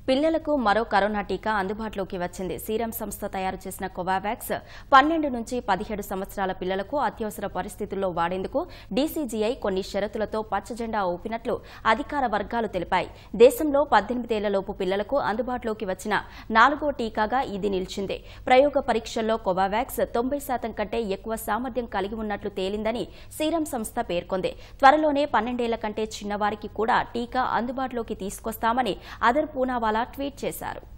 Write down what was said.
పిల్లలకు మరో కరోనా టీకా అందుబాటులోకి వచ్చింది సీరం సంస్థ తయారు చేసిన కోవావాక్స్ పన్నెండు నుంచి పదిహేడు సంవత్సరాల పిల్లలకు అత్యవసర పరిస్థితుల్లో వాడేందుకు డీసీజీఐ కొన్ని షరతులతో పచ్చజెండా ఊపినట్లు అధికార వర్గాలు తెలిపాయి దేశంలో పద్దెనిమిదేళ్లలోపు పిల్లలకు అందుబాటులోకి వచ్చిన నాలుగో టీకాగా ఇది నిలిచింది ప్రయోగ పరీక్షల్లో కోవావాక్స్ తొంభై శాతం కంటే ఎక్కువ సామర్థ్యం కలిగి ఉన్నట్లు తేలిందని సీరం సంస్థ పేర్కొంది త్వరలోనే పన్నెండేళ్ల కంటే చిన్నవారికి కూడా టీకా అందుబాటులోకి తీసుకొస్తామని అదర్ పూనావాలా ట్వీట్ చేశారు